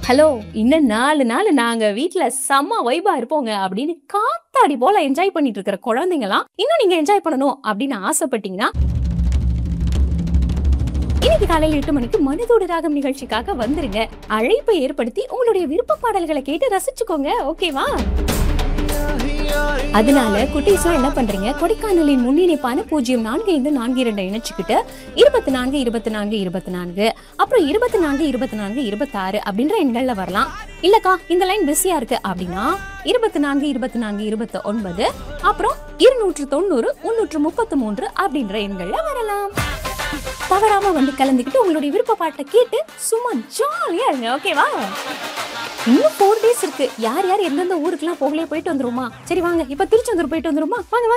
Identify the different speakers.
Speaker 1: hello இன்னும் நாலு நாள் நாங்க வீட்ல செம்ம வைபா இருப்போங்க அப்படின்னு காத்தாடி போல என்ஜாய் பண்ணிட்டு இருக்கிற குழந்தைங்களாம் இன்னும் நீங்க என்ஜாய் பண்ணணும் அப்படின்னு ஆசைப்பட்டீங்கன்னா இன்னைக்கு காலையில எட்டு மணிக்கு மனதோடு ராகம் நிகழ்ச்சிக்காக வந்துருங்க அழைப்பை ஏற்படுத்தி உங்களுடைய விருப்ப பாடல்களை கேட்டு ரசிச்சுக்கோங்க ஓகேவா அதனால குட்டீஸ்லாம் என்ன பண்றீங்க கொடைக்கானலின் முன்னிணைப்பான பூஜ்ஜியம் நான்கு ஐந்து நான்கு இரண்டை இணைச்சுக்கிட்டு இருபத்தி நான்கு இருபத்தி நான்கு இருபத்தி நான்கு அப்புறம் இருபத்தி நான்கு இருபத்தி நான்கு இருபத்தாறு அப்படின்ற எண்கள்ல வரலாம் இல்லக்கா இந்த லைன் பிஸியா இருக்கு அப்படின்னா இருபத்தி நான்கு இருபத்தி நான்கு இருபத்தி ஒன்பது அப்புறம் இருநூற்று தொண்ணூறு முன்னூற்று முப்பத்து மூன்று அப்படின்ற எண்கள்ல வரலாம் தவறாம வந்து கலந்துக்கிட்டு உங்களுடைய விருப்ப பாட்டை கேட்டு சும்மா ஜாலியா இருங்க ஓகேவா இன்னும் ஃபோர் டேஸ் இருக்கு யார் யார் எந்தெந்த ஊருக்குலாம் போகலையே போயிட்டு வந்துருமா சரி வாங்க இப்ப திருச்செந்தூர் போயிட்டு வந்துருமா வாங்க வாங்க